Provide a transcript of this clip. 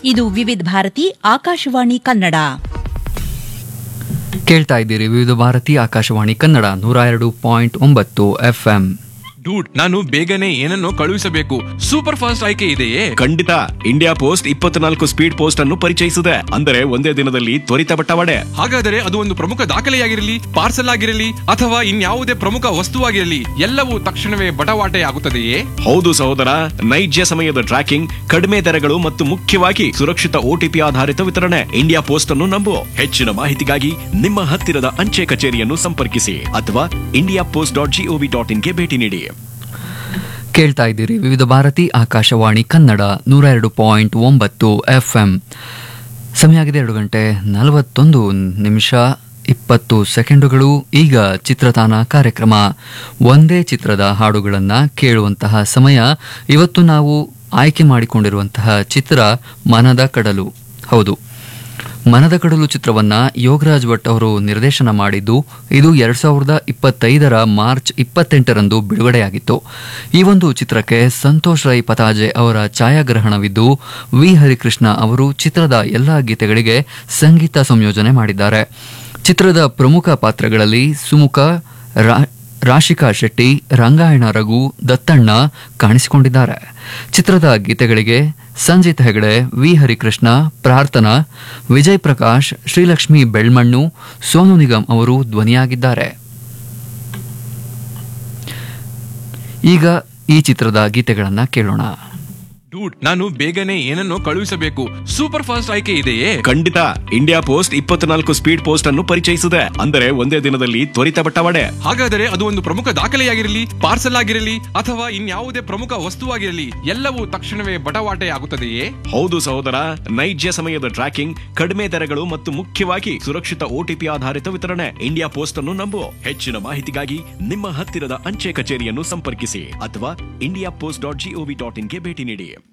ಇದು ವಿವಿಧ ಭಾರತಿ ಆಕಾಶವಾಣಿ ಕನ್ನಡ ಕೇಳ್ತಾ ಇದ್ದೀರಿ ವಿವಿಧ ಭಾರತಿ ಆಕಾಶವಾಣಿ ಕನ್ನಡ ನೂರ ಎರಡು ಪಾಯಿಂಟ್ ಒಂಬತ್ತು ಎಫ್ ಎಂ ಡೂಡ್ ನಾನು ಬೇಗನೆ ಏನನ್ನೋ ಕಳುಹಿಸಬೇಕು ಸೂಪರ್ ಫಾಸ್ಟ್ ಆಯ್ಕೆ ಇದೆಯೇ ಖಂಡಿತ ಇಂಡಿಯಾ ಪೋಸ್ಟ್ ಇಪ್ಪತ್ನಾಲ್ಕು ಸ್ಪೀಡ್ ಪೋಸ್ಟ್ ಅನ್ನು ಪರಿಚಯಿಸಿದೆ ಅಂದರೆ ಒಂದೇ ದಿನದಲ್ಲಿ ತ್ವರಿತ ಬಟ್ಟವಾಡೆ ಹಾಗಾದರೆ ಅದು ಒಂದು ಪ್ರಮುಖ ದಾಖಲೆಯಾಗಿರಲಿ ಪಾರ್ಸಲ್ ಆಗಿರಲಿ ಅಥವಾ ಇನ್ಯಾವುದೇ ಪ್ರಮುಖ ವಸ್ತುವಾಗಿರಲಿ ಎಲ್ಲವೂ ತಕ್ಷಣವೇ ಬಟವಾಟೆ ಆಗುತ್ತದೆಯೇ ಹೌದು ಸಹೋದರ ನೈಜ ಸಮಯದ ಟ್ರ್ಯಾಕಿಂಗ್ ಕಡಿಮೆ ದರಗಳು ಮತ್ತು ಮುಖ್ಯವಾಗಿ ಸುರಕ್ಷಿತ ಓಟಿಪಿ ಆಧಾರಿತ ವಿತರಣೆ ಇಂಡಿಯಾ ಪೋಸ್ಟ್ ಅನ್ನು ನಂಬು ಹೆಚ್ಚಿನ ಮಾಹಿತಿಗಾಗಿ ನಿಮ್ಮ ಹತ್ತಿರದ ಅಂಚೆ ಕಚೇರಿಯನ್ನು ಸಂಪರ್ಕಿಸಿ ಅಥವಾ India Post dot G O V dot ಇನ್ಗೆ ಭೇಟಿ ನೀಡಿ ಕೇಳ್ತಾ ಇದ್ದೀರಿ ವಿವಿಧ ಭಾರತಿ ಆಕಾಶವಾಣಿ ಕನ್ನಡ ನೂರ ಎರಡು ಪಾಯಿಂಟ್ ಒಂಬತ್ತು ಎಫ್ ಎಂ ಸಮಯ ಆಗಿದೆ ಎರಡು ಗಂಟೆ ನಲವತ್ತೊಂದು ನಿಮಿಷ ಇಪ್ಪತ್ತು ಸೆಕೆಂಡುಗಳು ಈಗ ಚಿತ್ರತಾನ ಕಾರ್ಯಕ್ರಮ ಒಂದೇ ಚಿತ್ರದ ಹಾಡುಗಳನ್ನು ಕೇಳುವಂತಹ ಸಮಯ ಇವತ್ತು ನಾವು ಆಯ್ಕೆ ಮಾಡಿಕೊಂಡಿರುವಂತಹ ಚಿತ್ರ ಮನದ ಕಡಲು ಹೌದು ಮನದ ಕಡಲು ಚಿತ್ರವನ್ನ ಯೋಗರಾಜ್ ಭಟ್ ಅವರು ನಿರ್ದೇಶನ ಮಾಡಿದ್ದು ಇದು ಎರಡ್ ಸಾವಿರದ ಇಪ್ಪತ್ತೈದರ ಮಾರ್ಚ್ ಇಪ್ಪತ್ತೆಂಟರಂದು ಬಿಡುಗಡೆಯಾಗಿತ್ತು ಈ ಒಂದು ಚಿತ್ರಕ್ಕೆ ಸಂತೋಷ್ ರೈ ಪತಾಜೆ ಅವರ ಛಾಯಾಗ್ರಹಣವಿದ್ದು ವಿ ಹರಿಕೃಷ್ಣ ಅವರು ಚಿತ್ರದ ಎಲ್ಲಾ ಗೀತೆಗಳಿಗೆ ಸಂಗೀತ ಸಂಯೋಜನೆ ಮಾಡಿದ್ದಾರೆ ಚಿತ್ರದ ಪ್ರಮುಖ ಪಾತ್ರಗಳಲ್ಲಿ ಸುಮುಖ ರಾ- ರಾಶಿಕಾ ಶೆಟ್ಟಿ ರಂಗಾಯಣ ರಘು ದತ್ತಣ್ಣ ಕಾಣಿಸಿಕೊಂಡಿದ್ದಾರೆ ಚಿತ್ರದ ಗೀತೆಗಳಿಗೆ ಸಂಜಿತ್ ಹೆಗಡೆ ವಿ ಹರಿಕೃಷ್ಣ ಪ್ರಾರ್ಥನಾ ವಿಜಯ್ ಪ್ರಕಾಶ್ ಶ್ರೀಲಕ್ಷ್ಮಿ ಬೆಳ್ಮಣ್ಣು ಸೋನು ನಿಗಮ್ ಅವರು ಧ್ವನಿಯಾಗಿದ್ದಾರೆ ಈಗ ಈ ಚಿತ್ರದ ಗೀತೆಗಳನ್ನ ಕೇಳೋಣ ಡೂಡ್ ನಾನು ಬೇಗನೆ ಏನನ್ನೋ ಕಳುಹಿಸಬೇಕು ಸೂಪರ್ ಫಾಸ್ಟ್ ಆಯ್ಕೆ ಇದೆಯೇ ಖಂಡಿತ ಇಂಡಿಯಾ ಪೋಸ್ಟ್ ಇಪ್ಪತ್ನಾಲ್ಕು ಸ್ಪೀಡ್ ಪೋಸ್ಟ್ ಅನ್ನು ಪರಿಚಯಿಸಿದೆ ಅಂದರೆ ಒಂದೇ ದಿನದಲ್ಲಿ ತ್ವರಿತ ಬಟ್ಟವಾಡೆ ಹಾಗಾದರೆ ಅದು ಒಂದು ಪ್ರಮುಖ ದಾಖಲೆಯಾಗಿರಲಿ ಪಾರ್ಸಲ್ ಆಗಿರಲಿ ಅಥವಾ ಇನ್ಯಾವುದೇ ಪ್ರಮುಖ ವಸ್ತುವಾಗಿರಲಿ ಎಲ್ಲವೂ ತಕ್ಷಣವೇ ಬಟವಾಟೆ ಆಗುತ್ತದೆಯೇ ಹೌದು ಸಹೋದರ ನೈಜ ಸಮಯದ ಟ್ರ್ಯಾಕಿಂಗ್ ಕಡಿಮೆ ದರಗಳು ಮತ್ತು ಮುಖ್ಯವಾಗಿ ಸುರಕ್ಷಿತ ಓಟಿಪಿ ಆಧಾರಿತ ವಿತರಣೆ ಇಂಡಿಯಾ ಪೋಸ್ಟ್ ಅನ್ನು ನಂಬು ಹೆಚ್ಚಿನ ಮಾಹಿತಿಗಾಗಿ ನಿಮ್ಮ ಹತ್ತಿರದ ಅಂಚೆ ಕಚೇರಿಯನ್ನು ಸಂಪರ್ಕಿಸಿ ಅಥವಾ India Post dot G O V dot ಇನ್ಗೆ ಭೇಟಿ ನೀಡಿ